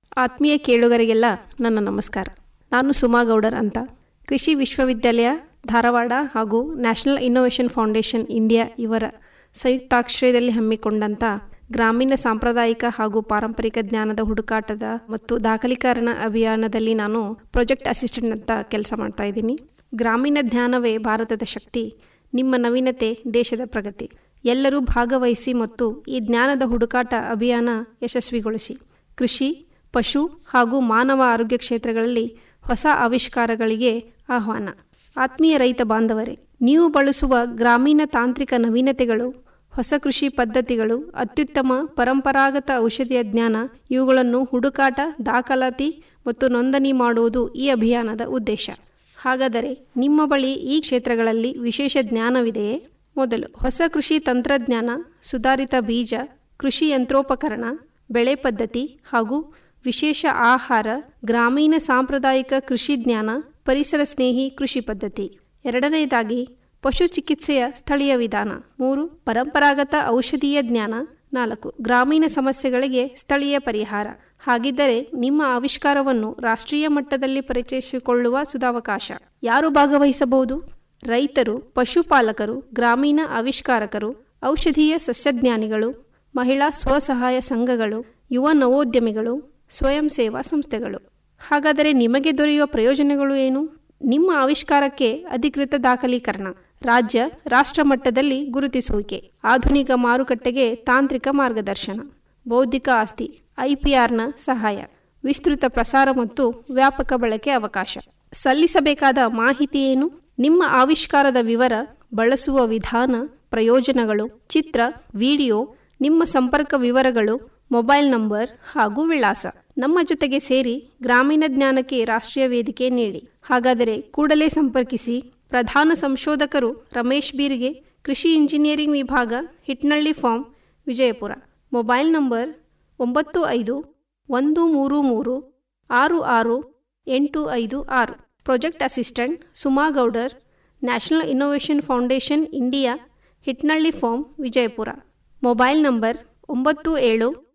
ಆತ್ಮೀಯ ಕೇಳುಗರಿಗೆಲ್ಲ ನನ್ನ ನಮಸ್ಕಾರ ನಾನು ಸುಮಾ ಗೌಡರ್ ಅಂತ ಕೃಷಿ ವಿಶ್ವವಿದ್ಯಾಲಯ ಧಾರವಾಡ ಹಾಗೂ ನ್ಯಾಷನಲ್ ಇನ್ನೋವೇಷನ್ ಫೌಂಡೇಶನ್ ಇಂಡಿಯಾ ಇವರ ಸಂಯುಕ್ತಾಶ್ರಯದಲ್ಲಿ ಹಮ್ಮಿಕೊಂಡಂಥ ಗ್ರಾಮೀಣ ಸಾಂಪ್ರದಾಯಿಕ ಹಾಗೂ ಪಾರಂಪರಿಕ ಜ್ಞಾನದ ಹುಡುಕಾಟದ ಮತ್ತು ದಾಖಲೀಕರಣ ಅಭಿಯಾನದಲ್ಲಿ ನಾನು ಪ್ರಾಜೆಕ್ಟ್ ಅಸಿಸ್ಟೆಂಟ್ ಅಂತ ಕೆಲಸ ಮಾಡ್ತಾ ಇದ್ದೀನಿ ಗ್ರಾಮೀಣ ಜ್ಞಾನವೇ ಭಾರತದ ಶಕ್ತಿ ನಿಮ್ಮ ನವೀನತೆ ದೇಶದ ಪ್ರಗತಿ ಎಲ್ಲರೂ ಭಾಗವಹಿಸಿ ಮತ್ತು ಈ ಜ್ಞಾನದ ಹುಡುಕಾಟ ಅಭಿಯಾನ ಯಶಸ್ವಿಗೊಳಿಸಿ ಕೃಷಿ ಪಶು ಹಾಗೂ ಮಾನವ ಆರೋಗ್ಯ ಕ್ಷೇತ್ರಗಳಲ್ಲಿ ಹೊಸ ಆವಿಷ್ಕಾರಗಳಿಗೆ ಆಹ್ವಾನ ಆತ್ಮೀಯ ರೈತ ಬಾಂಧವರೇ ನೀವು ಬಳಸುವ ಗ್ರಾಮೀಣ ತಾಂತ್ರಿಕ ನವೀನತೆಗಳು ಹೊಸ ಕೃಷಿ ಪದ್ಧತಿಗಳು ಅತ್ಯುತ್ತಮ ಪರಂಪರಾಗತ ಔಷಧಿಯ ಜ್ಞಾನ ಇವುಗಳನ್ನು ಹುಡುಕಾಟ ದಾಖಲಾತಿ ಮತ್ತು ನೋಂದಣಿ ಮಾಡುವುದು ಈ ಅಭಿಯಾನದ ಉದ್ದೇಶ ಹಾಗಾದರೆ ನಿಮ್ಮ ಬಳಿ ಈ ಕ್ಷೇತ್ರಗಳಲ್ಲಿ ವಿಶೇಷ ಜ್ಞಾನವಿದೆಯೇ ಮೊದಲು ಹೊಸ ಕೃಷಿ ತಂತ್ರಜ್ಞಾನ ಸುಧಾರಿತ ಬೀಜ ಕೃಷಿ ಯಂತ್ರೋಪಕರಣ ಬೆಳೆ ಪದ್ಧತಿ ಹಾಗೂ ವಿಶೇಷ ಆಹಾರ ಗ್ರಾಮೀಣ ಸಾಂಪ್ರದಾಯಿಕ ಕೃಷಿ ಜ್ಞಾನ ಪರಿಸರ ಸ್ನೇಹಿ ಕೃಷಿ ಪದ್ಧತಿ ಎರಡನೆಯದಾಗಿ ಪಶು ಚಿಕಿತ್ಸೆಯ ಸ್ಥಳೀಯ ವಿಧಾನ ಮೂರು ಪರಂಪರಾಗತ ಔಷಧೀಯ ಜ್ಞಾನ ನಾಲ್ಕು ಗ್ರಾಮೀಣ ಸಮಸ್ಯೆಗಳಿಗೆ ಸ್ಥಳೀಯ ಪರಿಹಾರ ಹಾಗಿದ್ದರೆ ನಿಮ್ಮ ಆವಿಷ್ಕಾರವನ್ನು ರಾಷ್ಟ್ರೀಯ ಮಟ್ಟದಲ್ಲಿ ಪರಿಚಯಿಸಿಕೊಳ್ಳುವ ಸುಧಾವಕಾಶ ಯಾರು ಭಾಗವಹಿಸಬಹುದು ರೈತರು ಪಶುಪಾಲಕರು ಗ್ರಾಮೀಣ ಆವಿಷ್ಕಾರಕರು ಔಷಧೀಯ ಸಸ್ಯಜ್ಞಾನಿಗಳು ಮಹಿಳಾ ಸ್ವಸಹಾಯ ಸಂಘಗಳು ಯುವ ನವೋದ್ಯಮಿಗಳು ಸ್ವಯಂ ಸೇವಾ ಸಂಸ್ಥೆಗಳು ಹಾಗಾದರೆ ನಿಮಗೆ ದೊರೆಯುವ ಪ್ರಯೋಜನಗಳು ಏನು ನಿಮ್ಮ ಆವಿಷ್ಕಾರಕ್ಕೆ ಅಧಿಕೃತ ದಾಖಲೀಕರಣ ರಾಜ್ಯ ರಾಷ್ಟ್ರ ಮಟ್ಟದಲ್ಲಿ ಗುರುತಿಸುವಿಕೆ ಆಧುನಿಕ ಮಾರುಕಟ್ಟೆಗೆ ತಾಂತ್ರಿಕ ಮಾರ್ಗದರ್ಶನ ಬೌದ್ಧಿಕ ಆಸ್ತಿ ಐಪಿಆರ್ನ ಸಹಾಯ ವಿಸ್ತೃತ ಪ್ರಸಾರ ಮತ್ತು ವ್ಯಾಪಕ ಬಳಕೆ ಅವಕಾಶ ಸಲ್ಲಿಸಬೇಕಾದ ಮಾಹಿತಿ ಏನು ನಿಮ್ಮ ಆವಿಷ್ಕಾರದ ವಿವರ ಬಳಸುವ ವಿಧಾನ ಪ್ರಯೋಜನಗಳು ಚಿತ್ರ ವಿಡಿಯೋ ನಿಮ್ಮ ಸಂಪರ್ಕ ವಿವರಗಳು ಮೊಬೈಲ್ ನಂಬರ್ ಹಾಗೂ ವಿಳಾಸ ನಮ್ಮ ಜೊತೆಗೆ ಸೇರಿ ಗ್ರಾಮೀಣ ಜ್ಞಾನಕ್ಕೆ ರಾಷ್ಟ್ರೀಯ ವೇದಿಕೆ ನೀಡಿ ಹಾಗಾದರೆ ಕೂಡಲೇ ಸಂಪರ್ಕಿಸಿ ಪ್ರಧಾನ ಸಂಶೋಧಕರು ರಮೇಶ್ ಬೀರ್ಗೆ ಕೃಷಿ ಇಂಜಿನಿಯರಿಂಗ್ ವಿಭಾಗ Hitnalli farm Vijayapura mobile number ಒಂಬತ್ತು ಐದು ಒಂದು ಮೂರು ಮೂರು ಆರು ಆರು ಎಂಟು ಐದು ಆರು project assistant Suma Gowdar national innovation foundation India Hitnalli farm Vijayapura mobile number ಒಂಬತ್ತು ಏಳು